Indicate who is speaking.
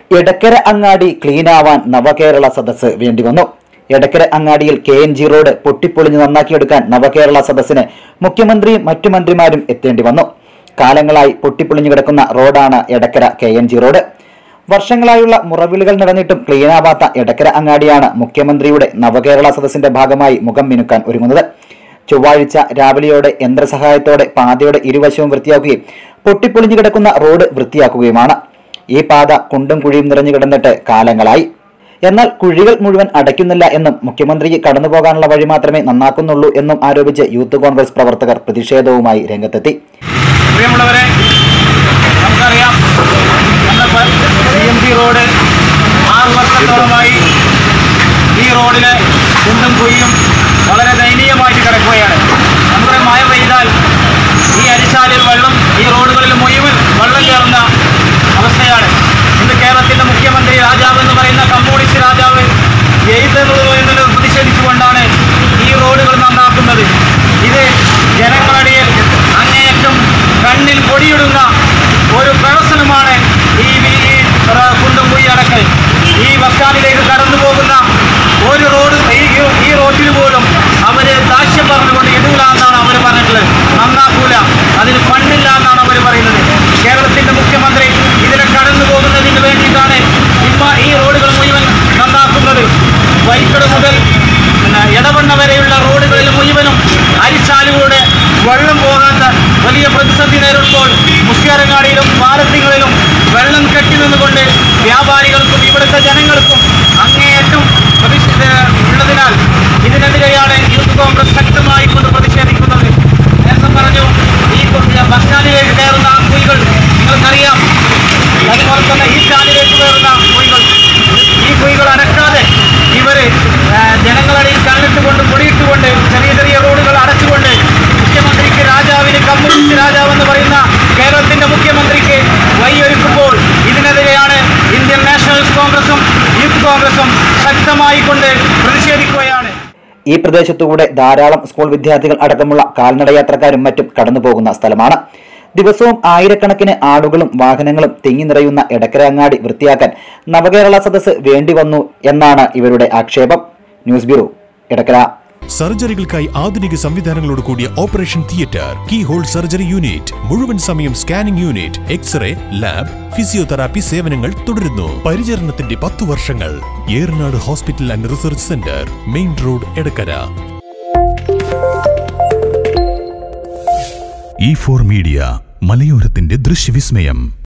Speaker 1: എടക്കര അങ്ങാടി ക്ലീനാവാൻ നവകേരള സദസ്സ് വേണ്ടിവന്നു എടക്കര അങ്ങാടിയിൽ കെ എൻ ജി റോഡ് പൊട്ടിപ്പൊളിഞ്ഞ് നന്നാക്കിയെടുക്കാൻ നവകേരള സദസ്സിന് മുഖ്യമന്ത്രിയും മറ്റു മന്ത്രിമാരും എത്തേണ്ടി വന്നു കാലങ്ങളായി പൊട്ടിപ്പൊളിഞ്ഞു കിടക്കുന്ന റോഡാണ് Edakkara K N G road വർഷങ്ങളായുള്ള മുറവിളികൾ നിറഞ്ഞിട്ടും ക്ലീനാവാത്ത എടക്കര അങ്ങാടിയാണ് മുഖ്യമന്ത്രിയുടെ നവകേരള സദസ്സിന്റെ ഭാഗമായി മുഖം മിനുക്കാൻ ഒരുങ്ങുന്നത് ചൊവ്വാഴ്ച രാവിലെയോടെ യന്ത്രസഹായത്തോടെ പാതയുടെ ഇരുവശവും വൃത്തിയാക്കുകയും പൊട്ടിപ്പൊളിഞ്ഞു കിടക്കുന്ന റോഡ് വൃത്തിയാക്കുകയുമാണ് ഈ പാത കുണ്ടും കുഴിയും നിറഞ്ഞു കിടന്നിട്ട് കാലങ്ങളായി എന്നാൽ കുഴികൾ മുഴുവൻ അടയ്ക്കുന്നില്ല എന്നും മുഖ്യമന്ത്രിക്ക് കടന്നുപോകാനുള്ള വഴി മാത്രമേ നന്നാക്കുന്നുള്ളൂ എന്നും ആരോപിച്ച് യൂത്ത് കോൺഗ്രസ് പ്രവർത്തകർ പ്രതിഷേധവുമായി രംഗത്തെത്തി
Speaker 2: പ്രിയമുള്ളവരെ നമുക്കറിയാം നമ്മുടെ സി എം ജി റോഡ് ആറ് വർഷത്തോളമായി ഈ റോഡിലെ കുണ്ടും കുഴിയും വളരെ ദയനീയമായിട്ട് കിടക്കുകയാണ് നമ്മുടെ മഴ പെയ്താൽ ഈ അരിശാലിൽ വെള്ളം ഈ റോഡുകളിൽ മുഴുവൻ വെള്ളം കയറുന്ന അവസ്ഥയാണ് ഇന്ന് കേരളത്തിൻ്റെ മുഖ്യമന്ത്രി രാജാവ് എന്ന് പറയുന്ന കമ്മ്യൂണിസ്റ്റ് രാജാവ് എഴുതുന്നത് പ്രതിഷേധിച്ചുകൊണ്ടാണ് ഈ റോഡുകൾ നന്നാക്കുന്നത് ഇത് ജനങ്ങളിടയിൽ അങ്ങേയറ്റം കണ്ണിൽ പൊടിയിടുന്ന ഒരു പ്രവർത്തനമാണ് ഈ വി- ഈ റ- കുണ്ടും കുഴി അടക്കൽ ഈ ബസ്റ്റാൻഡിലേക്ക് കടന്നു പോകുന്ന ഒരു റോഡ് ഈ ഈ- ഈ റോഡിൽ പോലും അവര് ദാഷ്യം പറഞ്ഞുകൊണ്ട് ഇടൂല എന്നാണ് അവർ പറഞ്ഞിട്ടുള്ളത് നന്നാക്കൂല അതിന് ഫണ്ടില്ല എന്നാണ് അവർ പറയുന്നത് കേരളത്തിന്റെ മുഖ്യമന്ത്രി ഇതിലെ കടന്നു പോകുന്നതിന് വേണ്ടിയിട്ടാണ് ഇപ്പൊ ഈ റോഡുകൾ മുഴുവൻ നന്നാക്കുന്നത് വൈക്കട് മുതൽ പിന്നെ ഇടവണ്ണ വരെയുള്ള റോഡുകളിൽ മുഴുവനും അരിച്ചാലുകളുടെ വെള്ളം പോകാത്ത വലിയ പ്രതിസന്ധി നേരിടുമ്പോൾ മുസ്ലിയാരങ്ങാടിയിലും പാലത്തിങ്ങളിലും വെള്ളം കെട്ടി നിന്നുകൊണ്ട് വ്യാപാരികൾക്കും ഇവിടുത്തെ ജനങ്ങൾക്കും അങ്ങേയറ്റം പ്രതിഷേധ ഉള്ളതിനാൽ ഇതിനെതിരെയാണ് യൂത്ത് കോൺഗ്രസ് ശക്തമായി കൊണ്ട് പ്രതിഷേധിക്കുന്നത് നേരത്തെ പറഞ്ഞു ഈ ബസ് സ്റ്റാൻഡിലേക്ക് കയറുന്ന ആ കുഴികൾ നിങ്ങൾക്കറിയാം അതുപോലെ തന്നെ ഈ സ്റ്റാൻഡിലേക്ക് കയറുന്ന കുഴികൾ ഈ കുഴികൾ അടക്കാതെ ഇവര് ആ, ജനങ്ങളടിയിൽ കണ്ണിട്ടുകൊണ്ട് പൊടിയിട്ടുകൊണ്ട് ചെറിയ ചെറിയ റോഡുകൾ അടച്ചുകൊണ്ട് മുഖ്യമന്ത്രിക്ക് രാജാവിന് കമ്മ്യൂണിസ്റ്റ് രാജാവ് എന്ന് പറയുന്ന കേരളത്തിന്റെ മുഖ്യമന്ത്രിക്ക് വഴിയൊരുക്കുമ്പോൾ ഇതിനെതിരെയാണ് ഇന്ത്യൻ നാഷണലിസ്റ്റ് കോൺഗ്രസും യൂത്ത് കോൺഗ്രസും ശക്തമായി കൊണ്ട് പ്രതിഷേധിക്കുകയാണ്
Speaker 1: ഈ പ്രദേശത്തുകൂടെ ധാരാളം സ്കൂൾ വിദ്യാർത്ഥികൾ അടക്കമുള്ള കാൽനടയാത്രക്കാരും മറ്റും കടന്നു പോകുന്ന സ്ഥലമാണ് ദിവസവും ആയിരക്കണക്കിന് ആളുകളും വാഹനങ്ങളും തിങ്ങി നിറയുന്ന എടക്കര അങ്ങാടി വൃത്തിയാക്കാൻ നവകേരള സദസ്സ് വേണ്ടിവന്നു എന്നാണ് ഇവരുടെ ആക്ഷേപം ന്യൂസ് ബ്യൂറോ എടക്കര
Speaker 3: സർജറികൾക്കായി ആധുനിക സംവിധാനങ്ങളോട് കൂടിയ operation theatre keyhole surgery unit മുഴുവൻ സമയം scanning unit X-ray lab physiotherapy സേവനങ്ങൾ തുടരുന്നു പരിചരണത്തിന്റെ പത്തു വർഷങ്ങൾ Eranad hospital and research centre main road Edakkara
Speaker 4: E four media മലയോരത്തിന്റെ ദൃശ്യവിസ്മയം